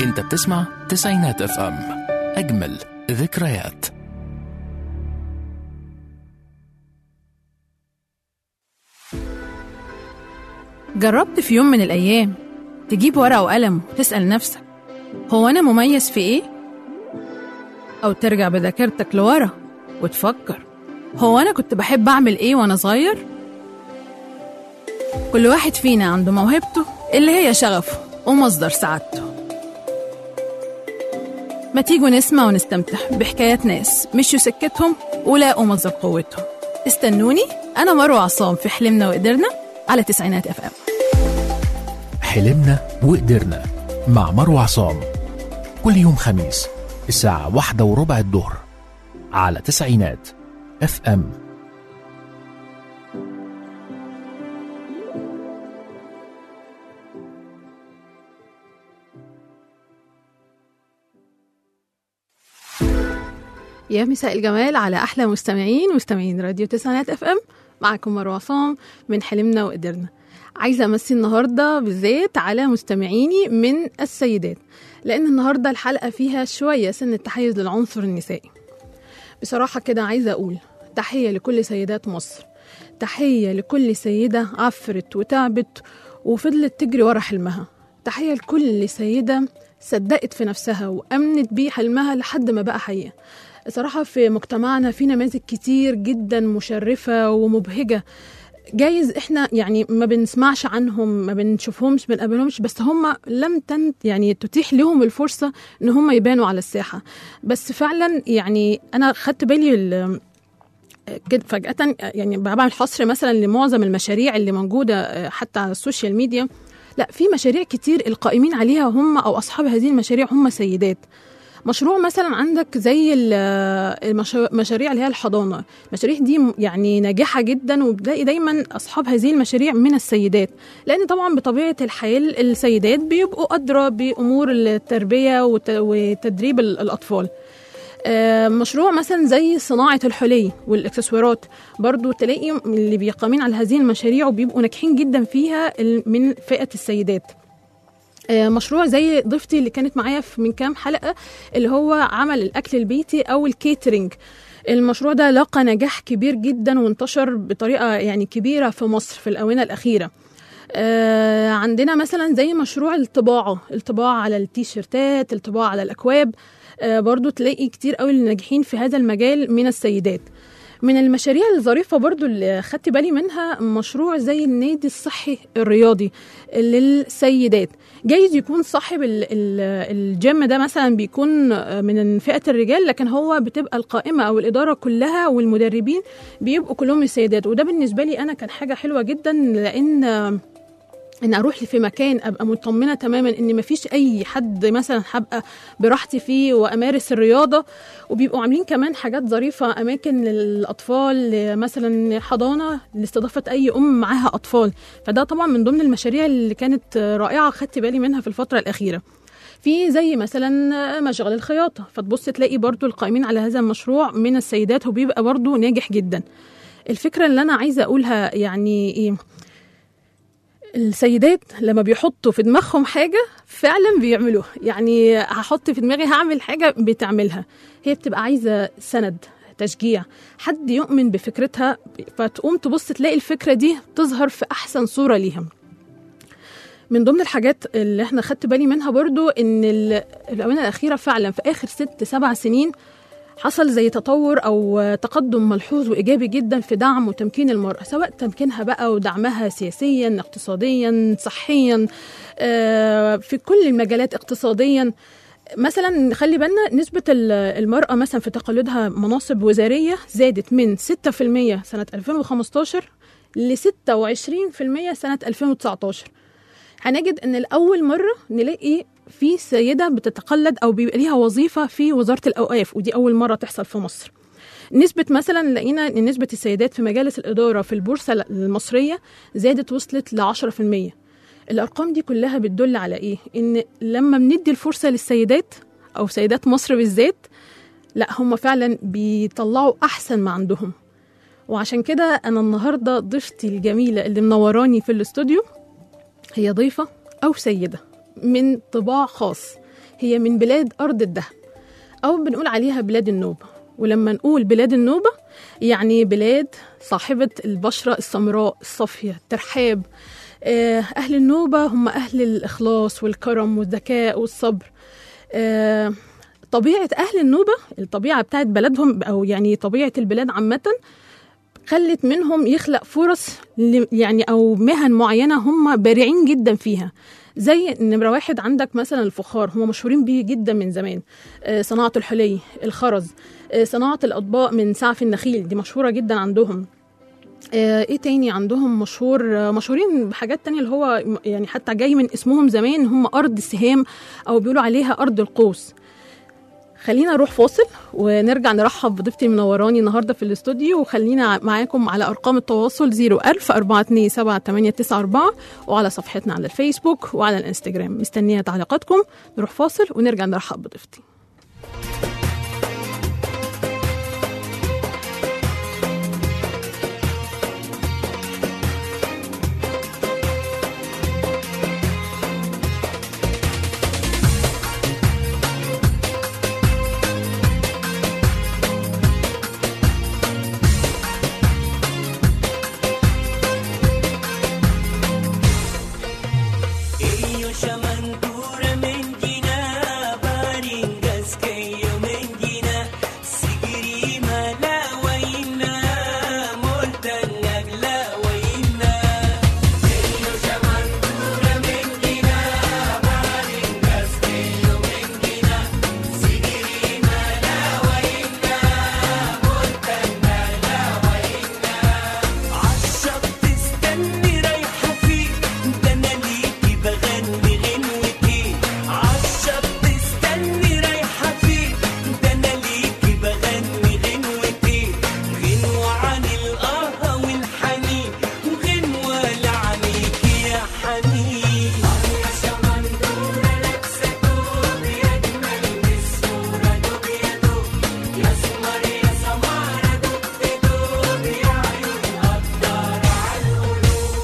انت بتسمع تسعينات اف ام اجمل ذكريات جربت في يوم من الأيام تجيب ورقة وقلم وتسأل نفسك هو أنا مميز في إيه؟ أو ترجع بذاكرتك لورا وتفكر هو أنا كنت بحب أعمل إيه وأنا صغير؟ كل واحد فينا عنده موهبته اللي هي شغفه ومصدر سعادته ما تيجوا نسمع ونستمتع بحكايات ناس مشوا سكتهم ولاقوا مصدر قوتهم استنوني أنا مروة عصام في حلمنا وقدرنا على تسعينات اف ام حلمنا وقدرنا مع مروة عصام كل يوم خميس الساعة واحدة وربع الظهر على تسعينات اف ام يا مساء الجمال على احلى مستمعين مستمعين راديو تسعينات اف ام معكم مروه عصام من حلمنا وقدرنا عايزه امسي النهارده بالذات على مستمعيني من السيدات لان النهارده الحلقه فيها شويه سن التحيز للعنصر النسائي بصراحه كده عايزه اقول تحيه لكل سيدات مصر تحيه لكل سيده عفرت وتعبت وفضلت تجري ورا حلمها تحيه لكل سيده صدقت في نفسها وامنت بيه حلمها لحد ما بقى حقيقه صراحة في مجتمعنا في نماذج كتير جدا مشرفة ومبهجة جايز احنا يعني ما بنسمعش عنهم ما بنشوفهمش ما بنقابلهمش بس هم لم تن يعني تتيح لهم الفرصة ان هم يبانوا على الساحة بس فعلا يعني انا خدت بالي ال- كده فجأة يعني بعمل حصر مثلا لمعظم المشاريع اللي موجودة حتى على السوشيال ميديا لا في مشاريع كتير القائمين عليها هم او اصحاب هذه المشاريع هم سيدات مشروع مثلا عندك زي ال- المشا- المشاريع اللي هي الحضانه المشاريع دي م- يعني ناجحه جدا وبتلاقي دايما اصحاب هذه المشاريع من السيدات لان طبعا بطبيعه الحال السيدات بيبقوا ادرى بامور التربيه وت- وتدريب ال- الاطفال آه، مشروع مثلا زي صناعة الحلي والإكسسوارات برضو تلاقي اللي بيقامين على هذه المشاريع وبيبقوا ناجحين جدا فيها ال- من فئة السيدات آه، مشروع زي ضيفتي اللي كانت معايا في من كام حلقة اللي هو عمل الأكل البيتي أو الكيترينج المشروع ده لقى نجاح كبير جدا وانتشر بطريقة يعني كبيرة في مصر في الآونة الأخيرة آه عندنا مثلا زي مشروع الطباعة الطباعة على التيشيرتات الطباعة على الأكواب آه برضو تلاقي كتير قوي اللي ناجحين في هذا المجال من السيدات من المشاريع الظريفة برضو اللي خدت بالي منها مشروع زي النادي الصحي الرياضي للسيدات جايز يكون صاحب ال- ال- الجيم ده مثلا بيكون من فئة الرجال لكن هو بتبقى القائمة أو الإدارة كلها والمدربين بيبقوا كلهم السيدات وده بالنسبة لي أنا كان حاجة حلوة جدا لأن ان اروح في مكان ابقى مطمنه تماما ان مفيش اي حد مثلا هبقى براحتي فيه وامارس الرياضه وبيبقوا عاملين كمان حاجات ظريفه اماكن للاطفال مثلا حضانه لاستضافه اي ام معاها اطفال فده طبعا من ضمن المشاريع اللي كانت رائعه خدت بالي منها في الفتره الاخيره في زي مثلا مشغل الخياطه فتبص تلاقي برضو القائمين على هذا المشروع من السيدات وبيبقى برضو ناجح جدا الفكره اللي انا عايزه اقولها يعني ايه السيدات لما بيحطوا في دماغهم حاجة فعلا بيعملوها يعني هحط في دماغي هعمل حاجة بتعملها هي بتبقى عايزة سند تشجيع حد يؤمن بفكرتها فتقوم تبص تلاقي الفكرة دي تظهر في أحسن صورة ليها من ضمن الحاجات اللي احنا خدت بالي منها برضو ان ال- الآونة الأخيرة فعلا في آخر ست سبع سنين حصل زي تطور او تقدم ملحوظ وايجابي جدا في دعم وتمكين المراه سواء تمكينها بقى ودعمها سياسيا اقتصاديا صحيا آه، في كل المجالات اقتصاديا مثلا نخلي بالنا نسبة ال- المرأة مثلا في تقلدها مناصب وزارية زادت من 6% سنة 2015 ل 26% سنة 2019 هنجد ان لاول مره نلاقي في سيده بتتقلد او بيبقى ليها وظيفه في وزاره الاوقاف ودي اول مره تحصل في مصر نسبة مثلا لقينا ان نسبة السيدات في مجالس الإدارة في البورصة المصرية زادت وصلت ل 10% الأرقام دي كلها بتدل على إيه؟ إن لما بندي الفرصة للسيدات أو سيدات مصر بالذات لا هم فعلا بيطلعوا أحسن ما عندهم وعشان كده أنا النهاردة ضيفتي الجميلة اللي منوراني في الاستوديو هي ضيفة أو سيدة من طباع خاص هي من بلاد أرض الذهب أو بنقول عليها بلاد النوبة ولما نقول بلاد النوبة يعني بلاد صاحبة البشرة السمراء الصافية الترحاب آه، أهل النوبة هم أهل الإخلاص والكرم والذكاء والصبر آه، طبيعة أهل النوبة الطبيعة بتاعت بلدهم أو يعني طبيعة البلاد عامة خلت منهم يخلق فرص ل- يعني أو مهن معينة هم بارعين جدا فيها زي نمرة واحد عندك مثلا الفخار هم مشهورين بيه جدا من زمان آه، صناعة الحلي الخرز آه، صناعة الأطباق من سعف النخيل دي مشهورة جدا عندهم آه، ايه تاني عندهم مشهور آه، مشهورين بحاجات تانية اللي هو م- يعني حتى جاي من اسمهم زمان هم أرض السهام أو بيقولوا عليها أرض القوس خلينا نروح فاصل ونرجع نرحب بضيفتي المنوراني النهارده في الاستوديو وخلينا معاكم على ارقام التواصل 01000 427 وعلى صفحتنا على الفيسبوك وعلى الانستجرام مستنيه تعليقاتكم نروح فاصل ونرجع نرحب بضيفتي Iyo shamantura mengina baringas kayo mengina sigiri malawaina moltan naglawaina Iyo shamantura mengina baringas kayo mengina sigiri malawaina moltan naglawaina عالشط تستني رايحة فين ده أنا ليكي بغني غنوتي عالشط تستني رايحة فين ده أنا ليكي بغني غنوتي غنوة عن القهوة والحنين وغنوة لعنيكي يا حنين يا شمندورة لابسة توب يجمل من الصورة دوب يا دوب يا سمر يا سمارة دوب دوب يا عيون قدر عالقلوب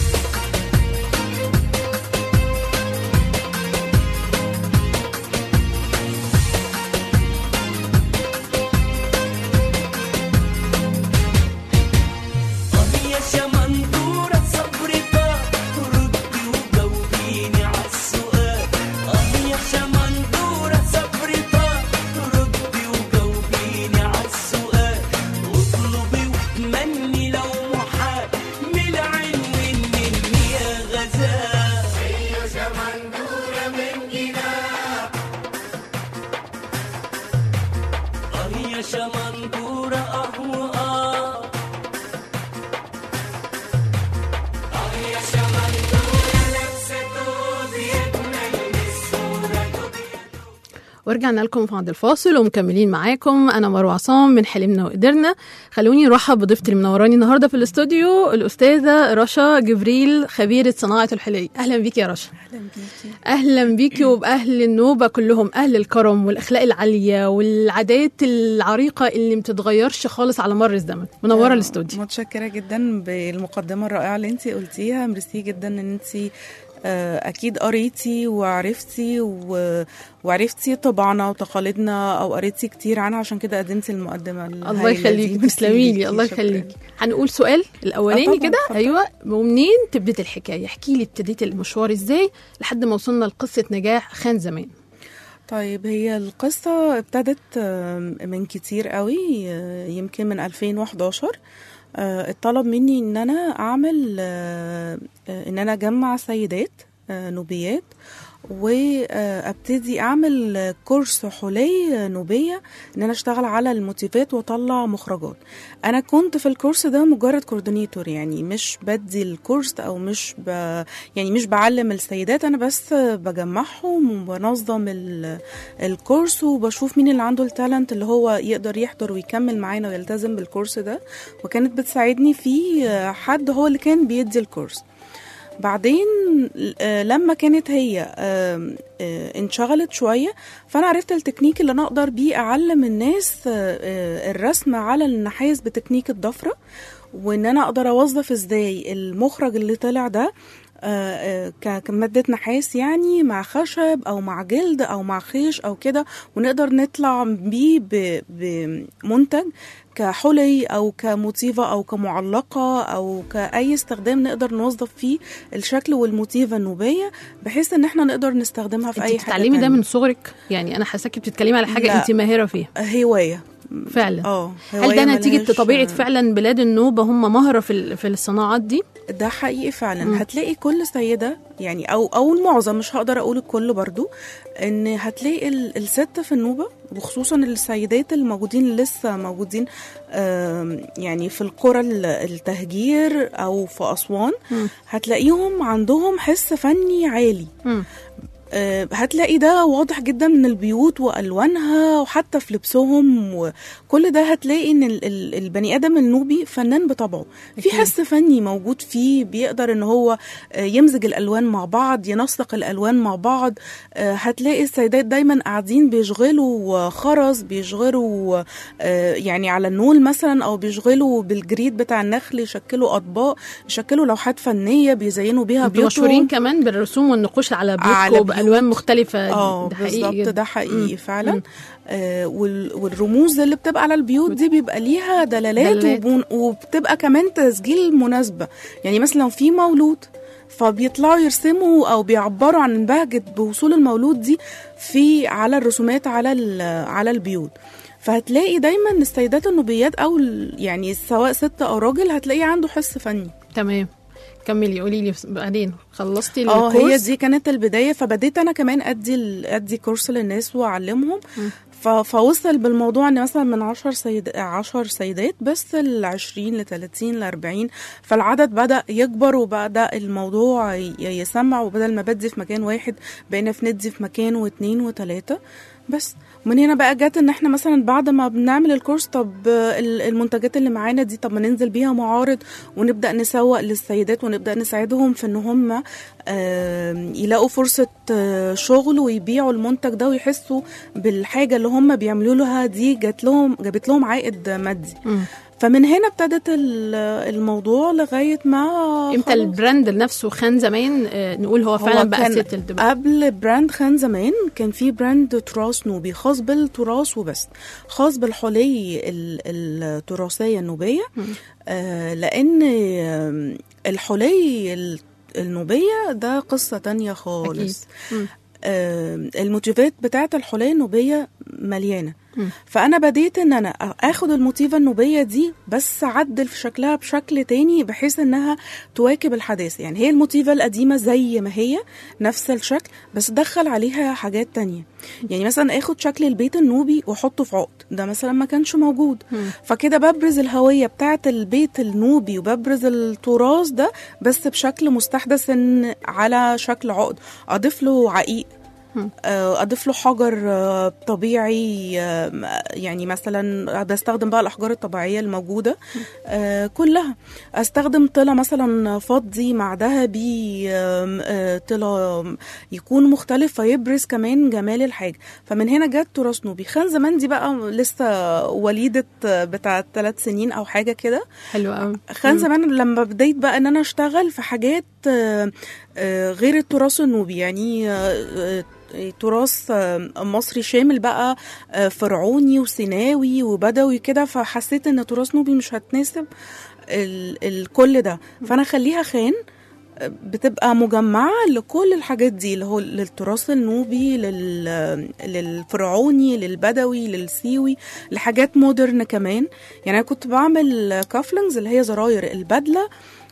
آه يا شمندورة صبرتها ردي وجاوبيني عالسؤال آه يا شمندورة صبرتها ردي وجاوبيني عالسؤال اطلبي وتمني لو محال من العين مني يا غزال يا شمندورة من جناح آه يا شمندورة آه وآه آه يا شمندورة لابسة توب يجمل من الصورة توب ورجعنا لكم بعد الفاصل ومكملين معاكم انا مروه عصام من حلمنا وقدرنا خلوني نرحب بضيفتي المنوراني النهارده في الاستوديو الاستاذه رشا جبريل خبيره صناعه الحلي اهلا بيكي يا رشا اهلا بيكي اهلا بيكي وباهل النوبه كلهم اهل الكرم والاخلاق العاليه والعادات العريقه اللي متتغيرش خالص على مر الزمن منوره الاستوديو متشكره جدا بالمقدمه الرائعه اللي انت قلتيها ميرسي جدا ان انت آه، اكيد قريتي وعرفتي و... وعرفتي طبعنا وتقاليدنا او قريتي كتير عنها عشان كده قدمتي المقدمه الله الهايلة دي. يخليك ميرسي تسلمي لي ليكي، الله شكراً. يخليك هنقول سؤال الاولاني طبعاً، كده اتفضل. ايوه ومنين تبدت الحكايه احكي لي ابتديتي المشوار ازاي لحد ما وصلنا لقصه نجاح خان زمان طيب هي القصة ابتدت آم، من كتير قوي آه، يمكن من 2011 آه، اتطلب مني ان انا اعمل آه، آه، ان انا اجمع سيدات آه، نوبيات وابتدي اعمل كورس حلي نوبيه ان انا اشتغل على الموتيفات واطلع مخرجات انا كنت في الكورس ده مجرد كوردينيتور يعني مش بدي الكورس او مش ب... يعني مش بعلم السيدات انا بس بجمعهم وبنظم ال... الكورس وبشوف مين اللي عنده التالنت اللي هو يقدر يحضر ويكمل معانا ويلتزم بالكورس ده وكانت بتساعدني فيه حد هو اللي كان بيدي الكورس بعدين آه، لما كانت هي آم، آه، انشغلت شوية فأنا عرفت التكنيك اللي أنا أقدر بيه أعلم الناس آه، آه، الرسم على النحاس بتكنيك الضفرة وإن أنا أقدر أوظف إزاي المخرج اللي طلع ده آه، آه، ك- كمادة نحاس يعني مع خشب أو مع جلد أو مع خيش أو كده ونقدر نطلع بيه ب- بمنتج كحلي أو كموتيفة أو كمعلقة أو كأي استخدام نقدر نوظف فيه الشكل والموتيفة النوبية بحيث إن احنا نقدر نستخدمها في انت أي حاجة بتتعلمي ده تانية. من صغرك يعني انا حاساكي بتتكلمي على حاجه لا. انت ماهره فيها هواية فعلا اه هل هواية ده نتيجه ملهاش- طبيعه فعلا بلاد النوبه هم مهره في ال- في الصناعات دي ده حقيقي فعلا مم. هتلاقي كل سيدة يعني أو أو المعظم مش هقدر أقول الكل برضو إن هتلاقي ال- الست في النوبة وخصوصا السيدات الموجودين اللي لسه موجودين آم، يعني في القرى ال- التهجير أو في أسوان مم. هتلاقيهم عندهم حس فني عالي مم. آه، هتلاقي ده واضح جدا من البيوت والوانها وحتى في لبسهم وكل ده هتلاقي ان ال- ال- البني ادم النوبي فنان بطبعه في أكيد. حس فني موجود فيه بيقدر ان هو آه، يمزج الالوان مع بعض ينسق الالوان مع بعض آه، هتلاقي السيدات دايما قاعدين بيشغلوا خرز بيشغلوا آه، يعني على النول مثلا او بيشغلوا بالجريد بتاع النخل يشكلوا اطباق يشكلوا لوحات فنيه بيزينوا بيها انتوا مشهورين بيوتهم كمان بالرسوم والنقوش على على بيوتكم بالوان مختلفه اه ده حقيقي بالظبط جدا. ده حقيقي مم. فعلا مم. آه وال- والرموز اللي بتبقى على البيوت دي بيبقى ليها دلالات, دلالات. وبون- وبتبقى كمان تسجيل مناسبة يعني مثلا لو في مولود فبيطلعوا يرسموا او بيعبروا عن بهجة بوصول المولود دي في على الرسومات على ال- على البيوت فهتلاقي دايما السيدات النوبيات او ال- يعني سواء ست او راجل هتلاقيه عنده حس فني تمام كملي قولي لي بعدين خلصتي اه هي الكورس دي كانت البدايه فبديت انا كمان ادي ال- ادي كورس للناس واعلمهم ف- فوصل بالموضوع ان مثلا من 10 سيد 10 سيدات بس ل 20 ل 30 ل 40 فالعدد بدا يكبر وبدا الموضوع ي- يسمع وبدل ما بدي في مكان واحد بقينا في ندي في مكان واثنين وثلاثه بس من هنا بقى جت ان احنا مثلا بعد ما بنعمل الكورس طب ال- المنتجات اللي معانا دي طب ما ننزل بيها معارض ونبدا نسوق للسيدات ونبدا نساعدهم في ان هم آم، يلاقوا فرصه آه، شغل ويبيعوا المنتج ده ويحسوا بالحاجه اللي هم بيعملوا لها دي جات لهم جابت لهم عائد مادي مم. فمن هنا ابتدت ال- الموضوع لغايه ما امتى خلاص. البراند نفسه خان زمان آه، نقول هو فعلا هو بقى كان ستل دلوقتي قبل براند خان زمان كان في براند تراث نوبي خاص بالتراث وبس خاص بالحلي ال- التراثية النوبية آه لأن آم، الحلي ال- النوبية ده قصة تانية خالص مم. آم، الموتيفات بتاعت الحلي النوبية مليانة مم. فأنا بديت إن أنا آخد الموتيفة النوبية دي بس أعدل في شكلها بشكل تاني بحيث إنها تواكب الحداثة يعني هي الموتيفة القديمة زي ما هي نفس الشكل بس دخل عليها حاجات تانية يعني مثلا اخد شكل البيت النوبي واحطه في عقد ده مثلا ما كانش موجود مم. فكده ببرز الهوية بتاعت البيت النوبي وببرز التراث ده بس بشكل مستحدث إن على شكل عقد اضيف له عقيق مم. آه، اضيف له حجر آه، طبيعي آه، يعني مثلا بستخدم بقى الاحجار الطبيعيه الموجوده آه، كلها استخدم طلا مثلا فضي مع ذهبي آم، آه، طلا يكون مختلف فيبرز كمان جمال الحاجه فمن هنا جت تراث نوبي خان زمان دي بقى لسه وليده آه، بتاع ثلاث سنين او حاجه كده حلو قوي خان زمان لما بديت بقى ان انا اشتغل في حاجات آه، آه، غير التراث النوبي يعني آه، آه، تراث آه، مصري شامل بقى آه، فرعوني وسيناوي وبدوي كده فحسيت ان تراث نوبي مش هتناسب ال- الكل ده فانا اخليها خان آه، بتبقى مجمعة لكل الحاجات دي اللي هو للتراث النوبي لل... للفرعوني للبدوي للسيوي لحاجات مودرن كمان يعني انا كنت بعمل كافلنجز اللي هي زراير البدله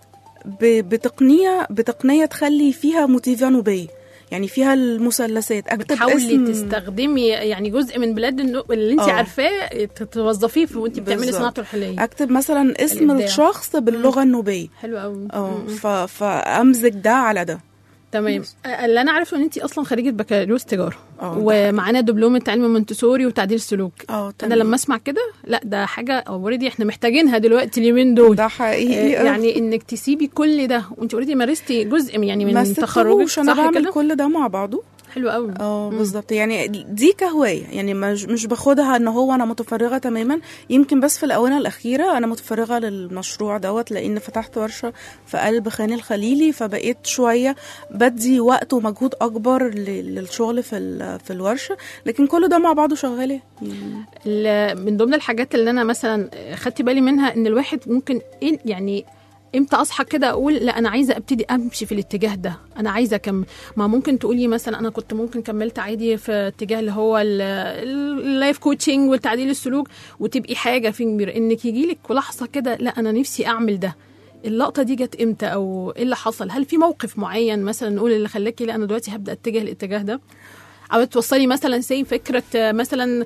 ب- بتقنيه بتقنيه تخلي فيها موتيفا نوبيه يعني فيها المثلثات اكتب بتحاولي اسم تستخدمي يعني جزء من بلاد النو... اللي انت آه. عارفاه توظفيه في وانت بتعملي بالظبط. صناعته الحليه اكتب مثلا اسم الإبداع. الشخص باللغه النوبيه حلو قوي اه ف... فامزج ده على ده تمام اللي انا عارفه ان انت اصلا خريجه بكالوريوس تجاره اه ومعانا دبلومه علم منتسوري وتعديل سلوك اه انا تمام. لما اسمع كده لا ده حاجه اوريدي احنا محتاجينها دلوقتي اليومين دول ده آه، حقيقي يعني انك تسيبي كل ده وانت اوريدي مارستي جزء من يعني ما من تخرجك سبتهوش انا صح بعمل كده كل ده مع بعضه حلو قوي اه بالظبط يعني دي كهوايه يعني مش مش باخدها ان هو انا متفرغه تماما يمكن بس في الاونه الاخيره انا متفرغه للمشروع دوت لان فتحت ورشه في قلب خان الخليلي فبقيت شويه بدي وقت ومجهود اكبر ل- للشغل في ال- في الورشه لكن كل ده مع بعضه شغاله يعني ال- من ضمن الحاجات اللي انا مثلا خدت بالي منها ان الواحد ممكن إيه يعني امتى اصحى كده اقول لا انا عايزه ابتدي امشي في الاتجاه ده انا عايزه اكمل ما ممكن تقولي مثلا انا كنت ممكن كملت عادي في اتجاه اللي هو ال- ال- اللايف كوتشنج والتعديل السلوك وتبقي حاجه في كبير انك يجيلك لحظه كده لا انا نفسي اعمل ده اللقطه دي جت امتى او ايه اللي حصل هل في موقف معين مثلا نقول اللي خلاكي لا انا دلوقتي هبدا اتجه الاتجاه ده او توصلي مثلا سي فكره آه، مثلا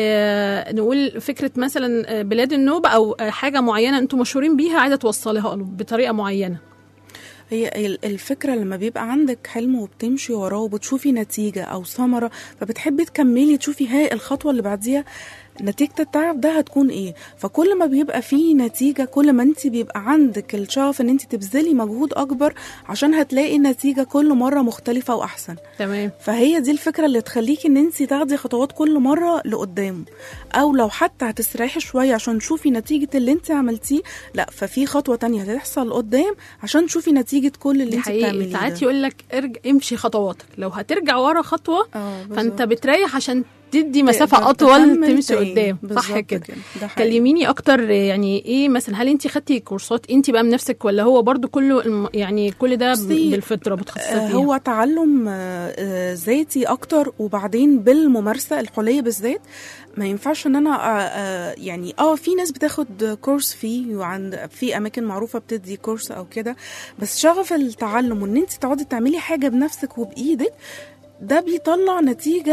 آه، نقول فكره مثلا آه، بلاد النوبه او آه، حاجه معينه انتم مشهورين بيها عايزه توصليها له بطريقه معينه هي ال- الفكرة لما بيبقى عندك حلم وبتمشي وراه وبتشوفي نتيجة أو ثمرة فبتحبي تكملي تشوفي هاي الخطوة اللي بعديها نتيجة التعب ده هتكون ايه فكل ما بيبقى فيه نتيجة كل ما انت بيبقى عندك الشغف ان انت تبذلي مجهود اكبر عشان هتلاقي النتيجة كل مرة مختلفة واحسن تمام فهي دي الفكرة اللي تخليكي ان انت تاخدي خطوات كل مرة لقدام او لو حتى هتستريحي شوية عشان تشوفي نتيجة اللي انت عملتيه لا ففي خطوة تانية هتحصل قدام عشان تشوفي نتيجة كل اللي دي انت حقيقي بتعمليه ساعات ده. يقول لك ارجع امشي خطواتك لو هترجع ورا خطوه اه فانت بالظبط. بتريح عشان تدي مسافه تقدر اطول تكمل تمشي تاني. قدام صح بالظبط كده ده حقيقي. كلميني اكتر يعني ايه مثلا هل انت خدتي كورسات انت بقى بنفسك ولا هو برضو كله الم- يعني كل ده بصي، بالفطره متخصصه آه، فيها هو تعلم آه، آه، ذاتي اكتر وبعدين بالممارسه الحليه بالذات ما ينفعش ان انا آه، آه، يعني اه في ناس بتاخد كورس فيه وعند في اماكن معروفه بتدي كورس او كده بس شغف التعلم وان انت تقعدي تعملي حاجه بنفسك وبايدك ده بيطلع نتيجة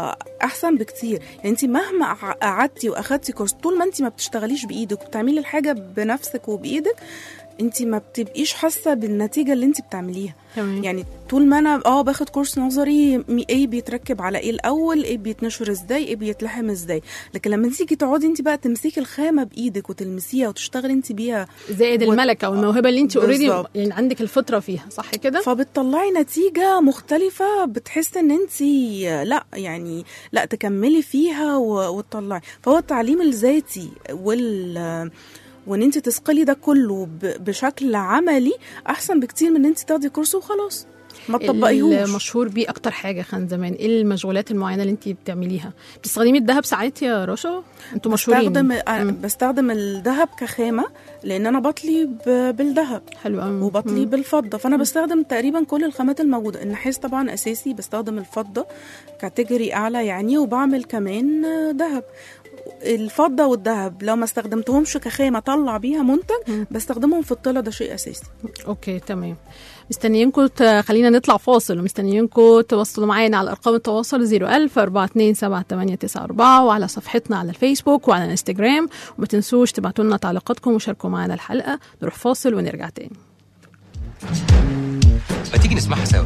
أحسن بكتير يعني أنت مهما ع- قعدتي وأخدتي كورس طول ما أنت ما بتشتغليش بإيدك وبتعملي الحاجة بنفسك وبإيدك أنت ما بتبقيش حاسة بالنتيجة اللي أنت بتعمليها تمام يعني طول ما انا اه باخد كورس نظري مي- ايه بيتركب على ايه الاول ايه بيتنشر ازاي ايه بيتلحم ازاي لكن لما تيجي تقعدي انت بقى تمسكي الخامه بايدك وتلمسيها وتشتغلي انت بيها زائد و- الملكه او الموهبه اللي انت اوريدي بالظبط. يعني عندك الفطره فيها صح كده فبتطلعي نتيجه مختلفه بتحس ان انت لا يعني لا تكملي فيها و- وتطلعي فهو التعليم الذاتي وال وان انت تثقلي ده كله ب- بشكل عملي احسن بكتير من ان انت تاخدي كورس وخلاص ما تطبقيهوش المشهور بيه اكتر حاجه كان زمان ايه المشغولات المعينه اللي انت بتعمليها بتستخدمي الذهب ساعات يا رشا انتوا مشهورين بستخدم مم. بستخدم الذهب كخامه لان انا بطلي ب- بالذهب حلو قوي وبطلي بالفضه فانا بستخدم تقريبا كل الخامات الموجوده النحاس طبعا اساسي بستخدم الفضه كاتيجوري اعلى يعني وبعمل كمان آه، ذهب الفضه والذهب لو ما استخدمتهمش كخامه اطلع بيها منتج بستخدمهم في الطلا ده شيء اساسي اوكي تمام مستنيينكم ت- خلينا نطلع فاصل ومستنيينكم توصلوا معانا على ارقام التواصل 01000 427 وعلى صفحتنا على الفيسبوك وعلى الانستجرام وما تنسوش تبعتوا لنا تعليقاتكم وشاركوا معانا الحلقه نروح فاصل ونرجع تاني ما تيجي نسمعها سوا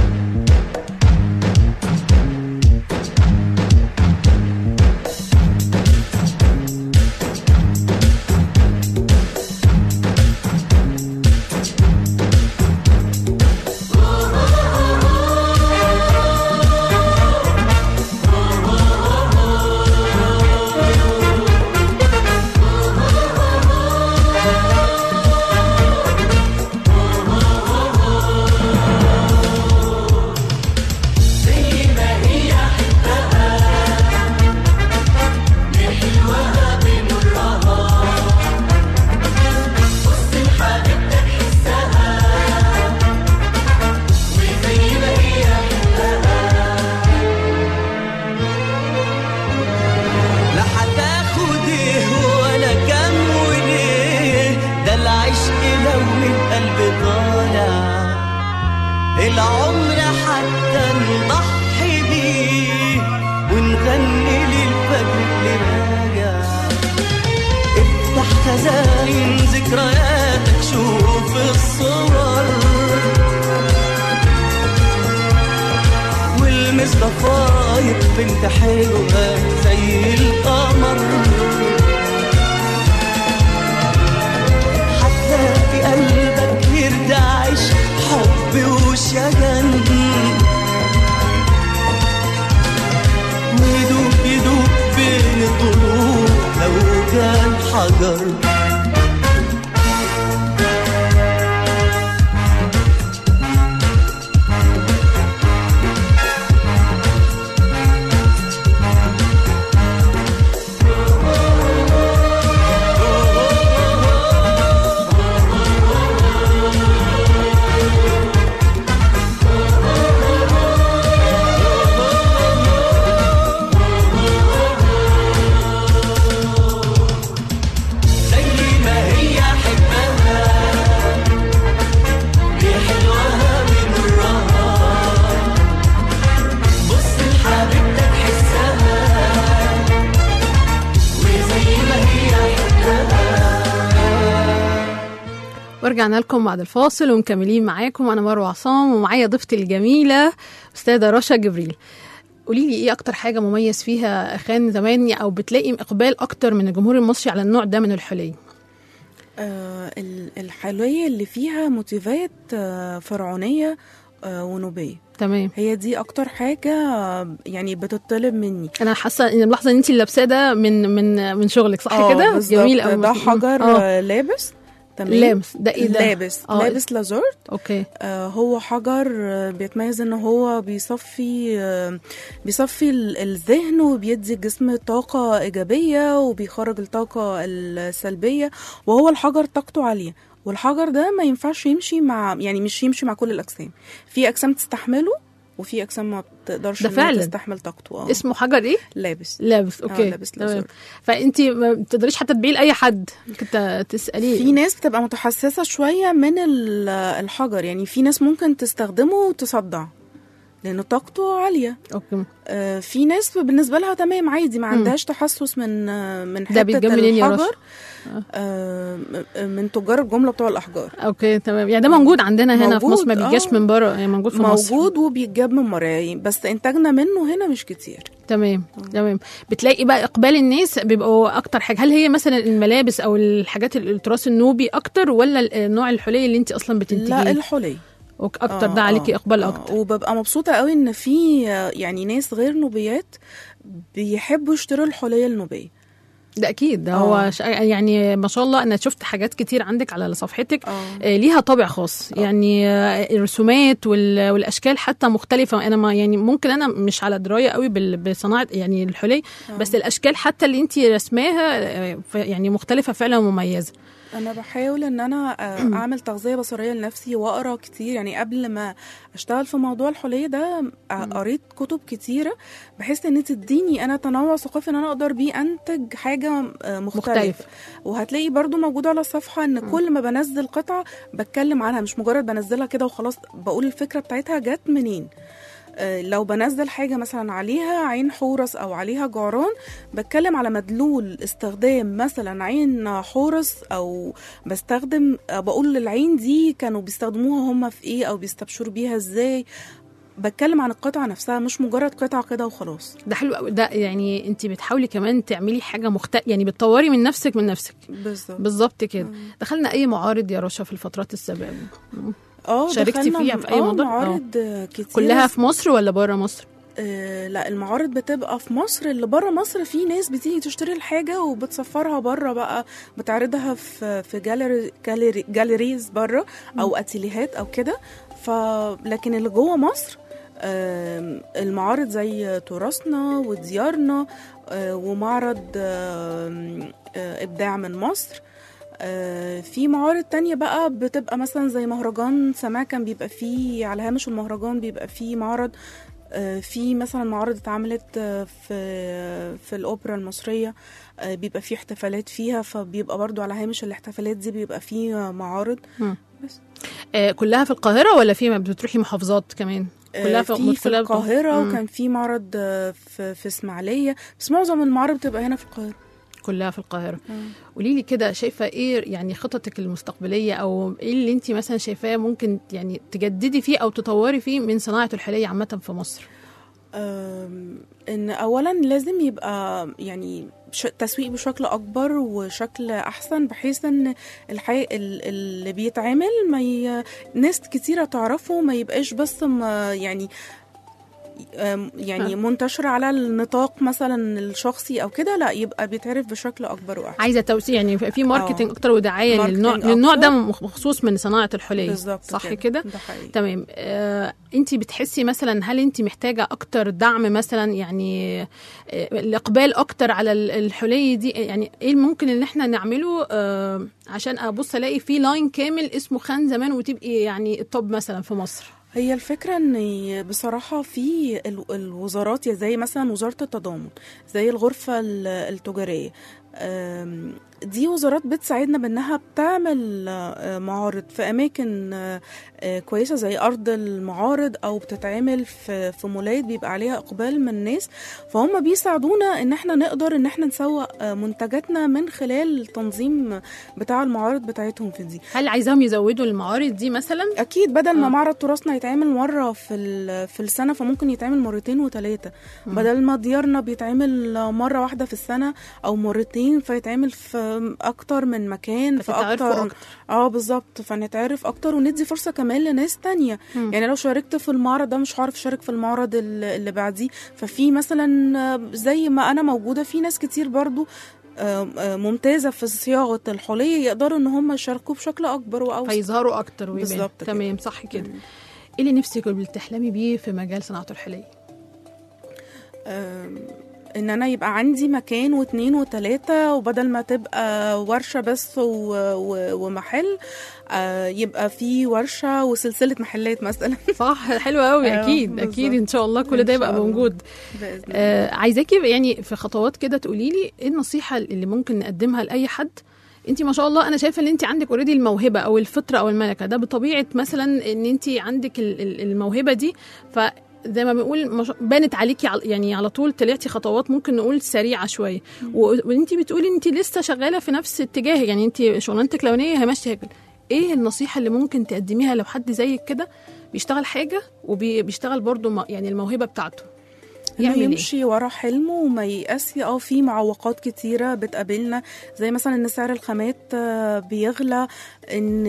لا هتاخد ايه ولا كام وليه ده العشق لو من قلب طالع العمر حتى نضحي بيه ونغني للفجر اللي راجع افتح خزاين ذكرياتك شوف الصور والمس ضفاير بنت حلوة زي القمر هتلاقي قلبك يرتعش حب وشجن ورجعنا لكم بعد الفاصل ومكملين معاكم انا مروه عصام ومعايا ضيفتي الجميله استاذه رشا جبريل قولي لي ايه اكتر حاجه مميز فيها خان زمان او بتلاقي اقبال اكتر من الجمهور المصري على النوع ده من الحلي آه ال- الحلوية اللي فيها موتيفات آه فرعونية آه ونوبية تمام هي دي أكتر حاجة آه يعني بتطلب مني انا حاسه ان ملاحظه ان انت اللي لابساه ده من من من شغلك صح آه، كده بالظبط. جميل قوي ده حجر اه آه لابس تمام لامس ده ايه ده لابس آه. لابس لازورت اوكي آه هو حجر آه بيتميز ان هو بيصفي آه بيصفي ال- الذهن وبيدي الجسم طاقة إيجابية وبيخرج الطاقة السلبية وهو الحجر طاقته عالية والحجر ده ما ينفعش يمشي مع يعني مش يمشي مع كل الأجسام في أجسام تستحمله وفي أجسام ما بتقدرش ده إنها فعلا. تستحمل طاقته اه اسمه حجر ايه لابس لابس اوكي لابس تمام لازور. فانت ما بتقدريش حتى تبيعي لاي حد كنت تساليه في ناس بتبقى متحسسة شوية من ال- الحجر يعني في ناس ممكن تستخدمه وتصدع لأن طاقته عالية اوكي آه، في ناس بالنسبة لها تمام عادي ما عندهاش تحسس من آه، من حتة ده بيتجاب منين يا الحجر رشا؟ آه، م- من تجار الجملة بتوع الأحجار اوكي تمام يعني ده موجود عندنا هنا في موجود، مصر ما بيجاش آه. من بره يعني موجود في مصر موجود وبيتجاب من مرايا بس إنتاجنا منه هنا مش كتير تمام تمام بتلاقي بقى اقبال الناس بيبقوا اكتر حاجه هل هي مثلا الملابس او الحاجات ال- التراث النوبي اكتر ولا ال- نوع الحلي اللي انت اصلا لا بتنتجيه الحلي أوك- اكتر آه، ده عليكي آه، اقبال آه، اكتر وببقى مبسوطة قوي إن في آه، يعني ناس غير نوبيات بيحبوا يشتروا الحلية النوبية ده اكيد ده آه. هو ش... يعني ما شاء الله انا شفت حاجات كتير عندك على صفحتك آه. آه، ليها طابع خاص يعني آه، الرسومات وال- والاشكال حتى مختلفه انا ما يعني ممكن انا مش على درايه قوي بال- بصناعه يعني الحلي بس الاشكال حتى اللي انت رسماها آه، ف- يعني مختلفه فعلا ومميزه انا بحاول ان انا آه، اعمل تغذيه بصريه لنفسي واقرا كتير يعني قبل ما اشتغل في موضوع الحليه ده آه، قريت كتب كتيره بحيث ان تديني انا تنوع ثقافي ان انا اقدر بيه انتج حاجه آه، مختلف. مختلفه وهتلاقي برضو موجود على الصفحه ان كل ما بنزل قطعه بتكلم عنها مش مجرد بنزلها كده وخلاص بقول الفكره بتاعتها جت منين آه، لو بنزل حاجة مثلا عليها عين حورس أو عليها جعران بتكلم على مدلول استخدام مثلا عين حورس أو بستخدم آه، بقول العين دي كانوا بيستخدموها هم في إيه أو بيستبشروا بيها إزاي بتكلم عن القطعة نفسها مش مجرد قطعة كده وخلاص ده حلو قوي ده يعني انت بتحاولي كمان تعملي حاجه مختلفه يعني بتطوري من نفسك من نفسك بالظبط بالظبط كده دخلنا اي معارض يا رشا في الفترات السابقه اه شاركتي دخلنا فيها م- في أي آه، موضوع؟ آه. معارض آه، كتير كلها في مصر ولا بره مصر آه لا المعارض بتبقى في مصر اللي بره مصر في ناس بتيجي تشتري الحاجه وبتسفرها بره بقى بتعرضها في في جاليري جاليري جاليريز بره او اتيليهات او كده ف لكن اللي جوه مصر آم، المعارض زي تراثنا وديارنا آه، ومعرض آم، آه، ابداع من مصر آه، في معارض تانية بقى بتبقى مثلا زي مهرجان سماع كان بيبقى فيه على هامش المهرجان بيبقى فيه معرض آه، في مثلا معارض اتعملت آه، في في الأوبرا المصرية آه، بيبقى فيه احتفالات فيها فبيبقى برضو على هامش الاحتفالات دي بيبقى فيه معارض مم. بس آه كلها في القاهره ولا في ما بتروحي محافظات كمان كلها آه، في في كلها القاهرة مم. وكان في معرض آه، في في اسماعيلية بس معظم المعارض بتبقى هنا في القاهرة كلها في القاهره قولي لي كده شايفه ايه يعني خططك المستقبليه او ايه اللي انت مثلا شايفاه ممكن يعني تجددي فيه او تطوري فيه من صناعه الحليه عامه في مصر أم، ان اولا لازم يبقى يعني ش- تسويق بشكل اكبر وشكل احسن بحيث ان الحي... ال- اللي بيتعمل ما ي... ناس كتيره تعرفه ما يبقاش بس ما يعني أم، يعني آه. منتشر على النطاق مثلا الشخصي او كده لا يبقى بيتعرف بشكل اكبر واحسن عايزه توسيع يعني في ماركتنج آه. اكتر ودعايه ماركتينج للنوع للنوع ده أكتر. مخصوص من صناعه الحليه بالظبط صح كده ده حقيقي تمام آه، انت بتحسي مثلا هل انت محتاجه اكتر دعم مثلا يعني آه، الاقبال اكتر على ال- الحلي دي يعني ايه ممكن ان احنا نعمله آه، عشان ابص الاقي في لاين كامل اسمه خان زمان وتبقي يعني التوب مثلا في مصر هي الفكرة ان بصراحة في ال- الوزارات يا زي مثلا وزارة التضامن زي الغرفة ال- التجارية أم، دي وزارات بتساعدنا بانها بتعمل آه، معارض في اماكن آه، آه، كويسه زي ارض المعارض او بتتعمل في في مولات بيبقى عليها اقبال من الناس فهم بيساعدونا ان احنا نقدر ان احنا نسوق آه، منتجاتنا من خلال التنظيم بتاع المعارض بتاعتهم في دي هل عايزاهم يزودوا المعارض دي مثلا اكيد بدل ما آه. معرض تراثنا يتعمل مره في ال- في السنه فممكن يتعمل مرتين وثلاثه بدل ما ديارنا بيتعمل مره واحده في السنه او مرتين فيتعمل في اكتر من مكان في فتتعرفوا اكتر أكتر. اه بالظبط فنتعرف اكتر وندي فرصه كمان لناس تانية مم. يعني لو شاركت في المعرض ده مش هعرف اشارك في المعرض ال- اللي بعديه ففي مثلا آه، زي ما انا موجوده في ناس كتير برضو آه، آه، ممتازه في صياغه الحلي يقدروا ان هم يشاركوا بشكل اكبر واوسع فيظهروا اكتر ويبان بالظبط كده. تمام صح كده ايه اللي نفسك بتحلمي بيه في مجال صناعه الحلي آم، ان انا يبقى عندي مكان واتنين وتلاتة وبدل ما تبقى ورشة بس و... و... ومحل آه، يبقى في ورشة وسلسلة محلات مثلا صح حلو قوي أيوة، اكيد اكيد بالظبط. ان شاء الله كل إن ده يبقى شاء الله. موجود بإذن الله. آه عايزاكي يعني في خطوات كده تقولي لي ايه النصيحه اللي ممكن نقدمها لاي حد انت ما شاء الله انا شايفه ان انت عندك اوريدي الموهبه او الفطره او الملكه ده بطبيعه مثلا ان انت عندك ال- ال- الموهبه دي ف زي ما بنقول مش- بانت عليكي على- يعني على طول طلعتي خطوات ممكن نقول سريعه شويه وانت بتقولي انت لسه شغاله في نفس اتجاه يعني انت شغلانتك الاولانيه هي ماشيه هكذا ايه النصيحه اللي ممكن تقدميها لو حد زيك كده بيشتغل حاجه وبيشتغل برضه م- يعني الموهبه بتاعته انه يعمل ايه يمشي ورا حلمه وما ييأسي اه في معوقات كتيرة بتقابلنا زي مثلا ان سعر الخامات آه، بيغلى ان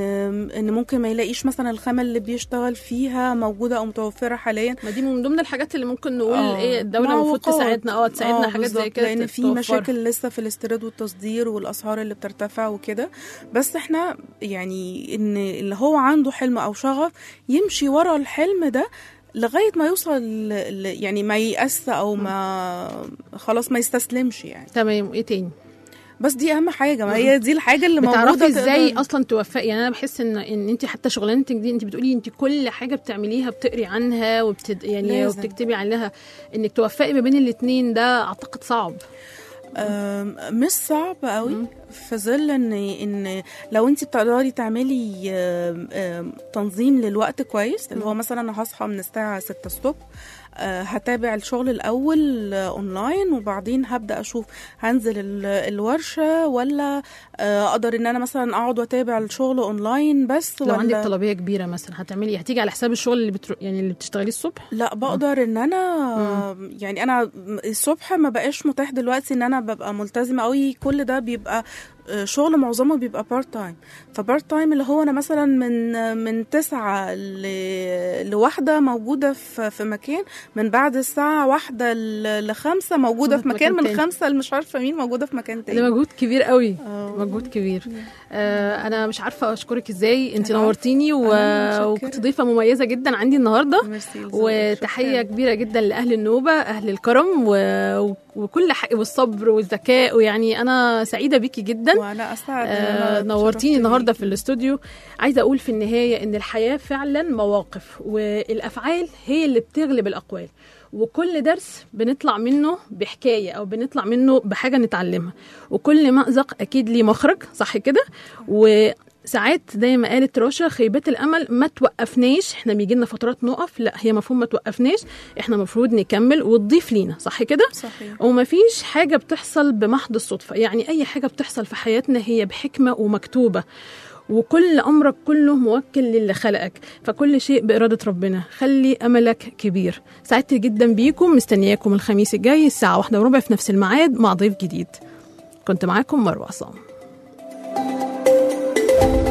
ان ممكن ما يلاقيش مثلا الخامة اللي بيشتغل فيها موجودة او متوفرة حاليا ما دي من ضمن الحاجات اللي ممكن نقول آه، ايه الدوله المفروض معوقات. تساعدنا اه تساعدنا آه، حاجات زي بالظبط، كده لان في توفرها. مشاكل لسه في الاستيراد والتصدير والاسعار اللي بترتفع وكده بس احنا يعني ان اللي هو عنده حلم او شغف يمشي ورا الحلم ده لغايه ما يوصل ل... ل- يعني ما ييأس او ما خلاص ما يستسلمش يعني تمام وايه تاني بس دي اهم حاجه ما هي دي الحاجه اللي موجوده بتعرفي ازاي تقدر- اصلا توفقي يعني انا بحس ان ان انت حتى شغلانتك دي انت بتقولي انت كل حاجه بتعمليها بتقري عنها وبتد يعني لازم. وبتكتبي عنها انك توفقي ما بين الاثنين ده اعتقد صعب أم، مش صعب قوي في ظل ان ان لو انت بتقدري تعملي أم، أم، تنظيم للوقت كويس اللي هو مثلا انا هصحى من الساعه 6 الصبح أه، هتابع الشغل الاول أه، اونلاين وبعدين هبدا اشوف هنزل ال- الورشه ولا أه، اقدر ان انا مثلا اقعد واتابع الشغل اونلاين بس لو ولا عندك طلبيه كبيره مثلا هتعملي هتيجي على حساب الشغل اللي بترو... يعني اللي بتشتغليه الصبح لا بقدر ان انا يعني انا الصبح ما بقاش متاح دلوقتي ان انا ببقى ملتزمه قوي كل ده بيبقى آه، شغل معظمه بيبقى بارت تايم فبارت تايم اللي هو انا مثلا من من تسعة ل- لواحدة موجودة في في مكان من بعد الساعة واحدة ل- لخمسة موجودة في مكان من تاني. خمسة اللي مش عارفة مين موجودة في مكان ده تاني مجهود كبير قوي آه. مجهود كبير آه انا مش عارفه اشكرك ازاي انت العفو. نورتيني و... أنا متشكرة. وكنت ضيفه مميزه جدا عندي النهارده ميرسي لذوقك. وتحيه شكراً. كبيره جدا لاهل النوبه اهل الكرم و... وكل حق والصبر والذكاء ويعني انا سعيده بيكي جدا وانا اسعد إن آه أنا نورتيني اتشرفت النهارده بيكي. في الاستوديو عايزه اقول في النهايه ان الحياه فعلا مواقف والافعال هي اللي بتغلب الاقوال وكل درس بنطلع منه بحكايه او بنطلع منه بحاجه نتعلمها وكل مأزق اكيد ليه مخرج صح كده وساعات زي ما قالت رشا خيبات الامل ما توقفناش احنا بيجي لنا فترات نقف لا هي مفهوم ما توقفناش احنا المفروض نكمل وتضيف لينا صح كده صحيح ومفيش حاجة بتحصل بمحض الصدفة يعني أي حاجة بتحصل في حياتنا هي بحكمة ومكتوبة وكل أمرك كله موكل للي خلقك فكل شيء بإرادة ربنا خلي أملك كبير سعدت جدا بيكم مستنياكم الخميس الجاي الساعة واحدة وربع في نفس الميعاد مع ضيف جديد كنت معاكم مروة عصام